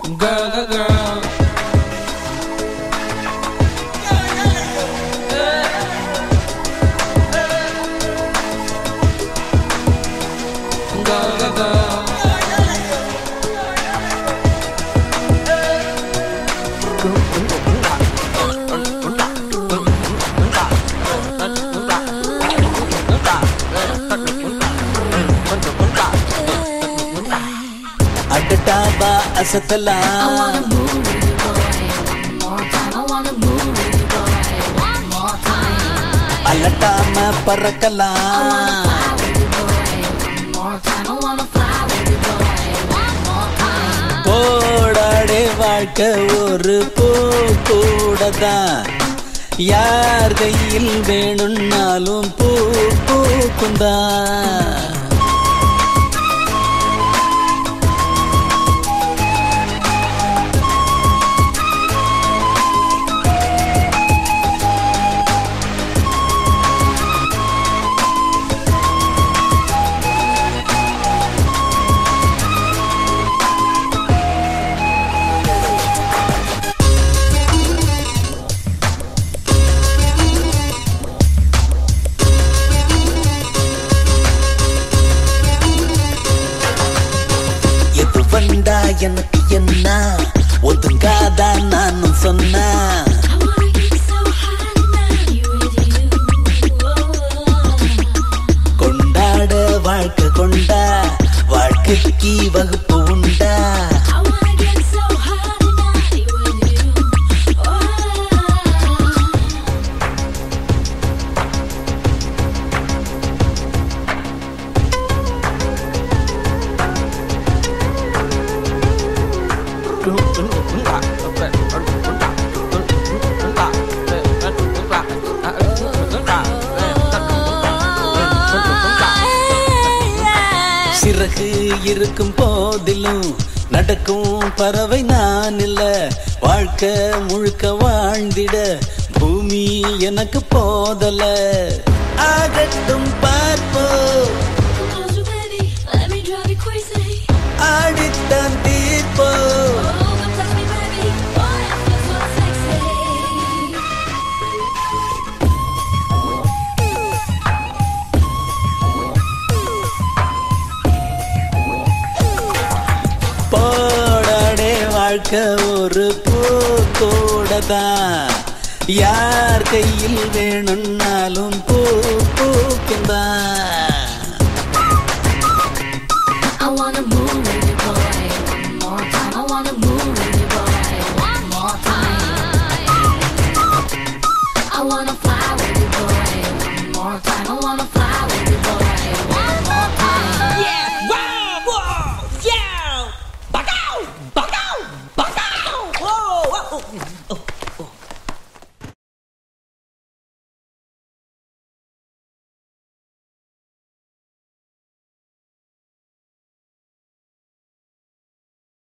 Girl, girl, girl. Girl, girl, girl. அடட்டாபா அசத்தலாம் அலட்டாம பறக்கலாம் போடாடே வாழ்க்கை ஒரு பூ கூடதான் யார் கையில் வேணும்னாலும் பூ பூக்குந்தான் எது வந்தா எனக்கு என்ன ஒதுங்காதா நானும் சொன்னா கொண்டாட வாழ்க்கை கொண்டா வாழ்க்கைக்கு வகுப்பு உண்டா சிறகு இருக்கும் போதிலும் நடக்கும் பறவை நான் இல்ல வாழ்க்கை முழுக்க வாழ்ந்திட பூமி எனக்கு போதல ஆகட்டும் பார்ப்போம் ஆடித்தான் தீர்ப்போம் போடாடே வாழ்க்கை ஒரு பூக்கூடதான் யார் கையில் வேணும்னாலும் பூ பூக்குந்தான் I wanna move with you, boy. One more time. I wanna move with you, boy. One more time. I wanna fly with you, boy. One more time. I wanna fly with you, boy. One more time. Yeah, wow, wow, yeah. Back out, back out, back out. Whoa, whoa.